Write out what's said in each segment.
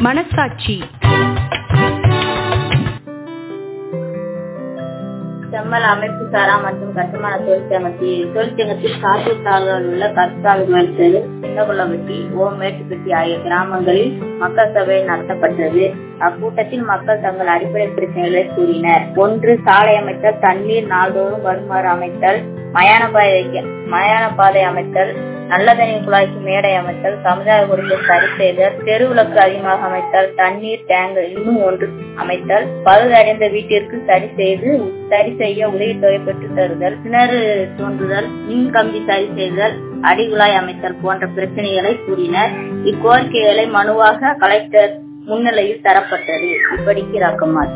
மனசாட்சி செம்மல் அமைப்பு சாரா மற்றும் கட்டுமான தொழிற்சங்கத்தில் தொழிற்சங்கத்தில் சாத்தூர் தாலுகாவில் உள்ள கருத்தாள் தெரு சின்னகுளம்பட்டி ஓம் மேட்டுப்பட்டி ஆகிய கிராமங்களில் மக்கள் சபை நடத்தப்பட்டது அக்கூட்டத்தில் மக்கள் தங்கள் அடிப்படை பிரச்சனைகளை கூறினர் ஒன்று சாலை அமைத்தல் தண்ணீர் நாள்தோறும் வருமாறு அமைத்தல் மயான பாதை மயான பாதை அமைத்தல் நல்ல தண்ணீர் குழாய்க்கு மேடை அமைத்தல் சமுதாய குடிசை சரி செய்தல் தெருவிளக்கு அதிகமாக அமைத்தல் தண்ணீர் டேங்கர் இன்னும் ஒன்று அமைத்தல் பழுதடைந்த வீட்டிற்கு சரி செய்து சரி செய்ய உதவித்தொகை பெற்று தருதல் கிணறு தோன்றுதல் மின் கம்பி சரி செய்தல் அடிகுழாய் அமைத்தல் போன்ற பிரச்சனைகளை கூறினர் இக்கோரிக்கைகளை மனுவாக கலெக்டர் முன்னிலையில் தரப்பட்டது இப்படிக்கு ரக்கமார்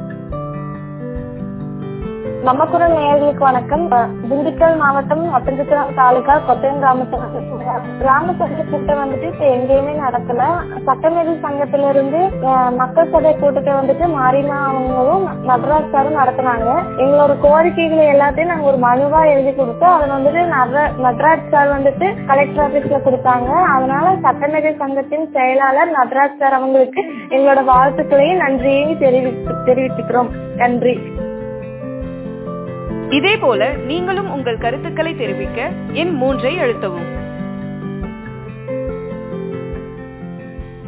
நம்ம குரல் நேயர்களுக்கு வணக்கம் திண்டுக்கல் மாவட்டம் ஒட்டஞ்சித்திரம் தாலுகா கொத்தையம் கிராமத்தில் கிராம சபை கூட்டம் வந்துட்டு இப்ப எங்கேயுமே நடக்கல சட்டமேதை சங்கத்துல இருந்து மக்கள் சபை கூட்டத்தை வந்துட்டு மாரிமா அவங்களும் நடராஜ் சாரும் நடத்தினாங்க எங்களோட கோரிக்கைகளை எல்லாத்தையும் நாங்க ஒரு மனுவா எழுதி கொடுத்தோம் அதை வந்துட்டு நடராஜ் சார் வந்துட்டு கலெக்டர் ஆபீஸ்ல கொடுத்தாங்க அதனால சட்டமேதை சங்கத்தின் செயலாளர் நடராஜ் சார் அவங்களுக்கு எங்களோட வாழ்த்துக்களையும் நன்றியையும் தெரிவித்து தெரிவித்துக்கிறோம் நன்றி இதே போல நீங்களும் உங்கள் கருத்துக்களை தெரிவிக்க எண் மூன்றை அழுத்தவும்